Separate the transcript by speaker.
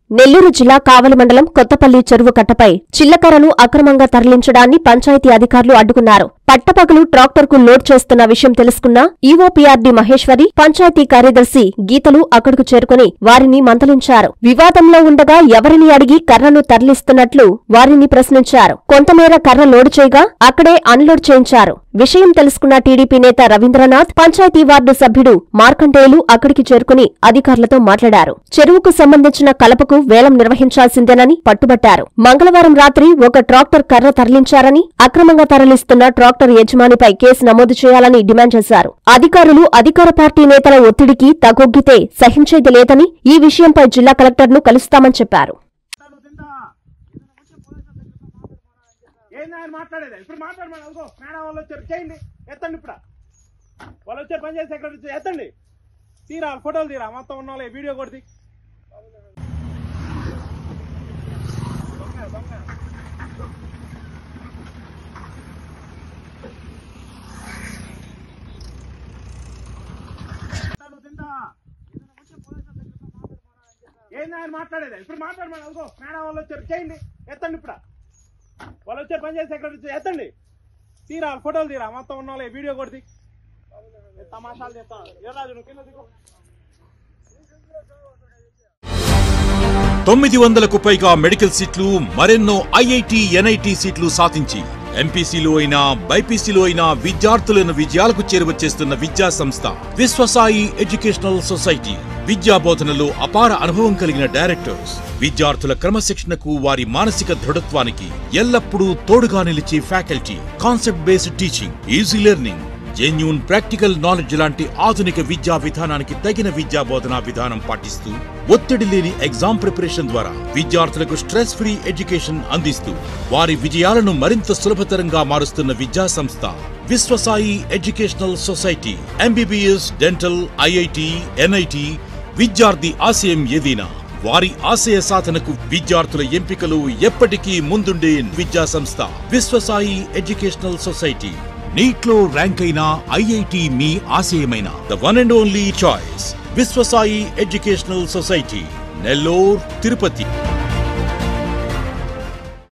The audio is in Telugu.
Speaker 1: నెల్లూరు జిల్లా కావలి మండలం కొత్తపల్లి చెరువు కట్టపై చిల్లకరను అక్రమంగా తరలించడాన్ని పంచాయతీ అధికారులు అడ్డుకున్నారు పట్టపగలు ట్రాక్టర్కు లోడ్ చేస్తున్న విషయం తెలుసుకున్న ఈవోపీఆర్డీ మహేశ్వరి పంచాయతీ కార్యదర్శి గీతలు అక్కడకు చేరుకుని వారిని మందలించారు వివాదంలో ఉండగా ఎవరిని అడిగి కర్రను తరలిస్తున్నట్లు వారిని ప్రశ్నించారు కొంతమేర కర్ర లోడ్ చేయగా అక్కడే అన్లోడ్ చేయించారు విషయం తెలుసుకున్న టీడీపీ నేత రవీంద్రనాథ్ పంచాయతీ వార్డు సభ్యుడు మార్కండేయులు అక్కడికి చేరుకుని అధికారులతో మాట్లాడారు చెరువుకు సంబంధించిన కలపకు వేలం నిర్వహించాల్సిందేనని పట్టుబట్టారు మంగళవారం రాత్రి ఒక ట్రాక్టర్ కర్ర తరలించారని అక్రమంగా తరలిస్తున్న ట్రాక్టర్ యజమానిపై కేసు నమోదు చేయాలని డిమాండ్ చేశారు అధికారులు అధికార పార్టీ నేతల ఒత్తిడికి తగొగ్గితే సహించేది లేదని ఈ విషయంపై జిల్లా కలెక్టర్ను కలుస్తామని చెప్పారు
Speaker 2: ఏంది ఆయన మాట్లాడేది ఇప్పుడు మాట్లాడమని అనుకో మేడం వాళ్ళు వచ్చారు చేయండి ఎత్తండి ఇప్పుడు వాళ్ళు వచ్చారు పని చేసి ఎక్కడ వచ్చారు ఎత్తండి తీరా ఫోటోలు తీరా మొత్తం ఉన్న వాళ్ళే వీడియో కొడితే ఏంది ఆయన మాట్లాడేది ఇప్పుడు మాట్లాడమని అనుకో మేడం వాళ్ళు వచ్చారు చేయండి ఎత్తండి ఇప్పుడు వాళ్ళు వచ్చారు పని చేసి ఎక్కడ వచ్చారు ఎత్తండి తీరా ఫోటోలు తీరా మొత్తం ఉన్న వాళ్ళే వీడియో కొడితే తమాషాలు చేస్తా ఏ రాజు నువ్వు కింద దిగు
Speaker 3: తొమ్మిది వందలకు పైగా మెడికల్ సీట్లు మరెన్నో ఐఐటి ఎన్ఐటి సీట్లు సాధించి ఎంపీసీలో అయినా బైపీసీలో అయినా విద్యార్థులను విజయాలకు చేరువచేస్తున్న విద్యా సంస్థ విశ్వసాయి ఎడ్యుకేషనల్ సొసైటీ విద్యా బోధనలో అపార అనుభవం కలిగిన డైరెక్టర్స్ విద్యార్థుల క్రమశిక్షణకు వారి మానసిక దృఢత్వానికి ఎల్లప్పుడూ తోడుగా నిలిచే faculty concept based teaching easy learning genuine practical knowledge లాంటి ఆధునిక విద్యా విధానానికి తగిన విద్యా బోధనా విధానం పాటిస్తూ ఒత్తిడి లేని ఎగ్జామ్ ప్రిపరేషన్ ద్వారా విద్యార్థులకు స్ట్రెస్ ఫ్రీ ఎడ్యుకేషన్ అందిస్తూ వారి విజయాలను మరింత సులభతరంగా మారుస్తున్న విద్యా సంస్థ Viswasai educational society MBBS dental IIT NIT విద్యార్థి ఆశయం ఏదైనా వారి ఆశయ సాధనకు విద్యార్థుల ఎంపికలు ఎప్పటికీ ముందుండే విద్యా సంస్థ విశ్వసాయి ఎడ్యుకేషనల్ సొసైటీ నీట్ లో ర్యాంక్ అయిన ఐఐటి మీ ఆశయమైన the one and only choice Viswasai educational society Nellore Tirupati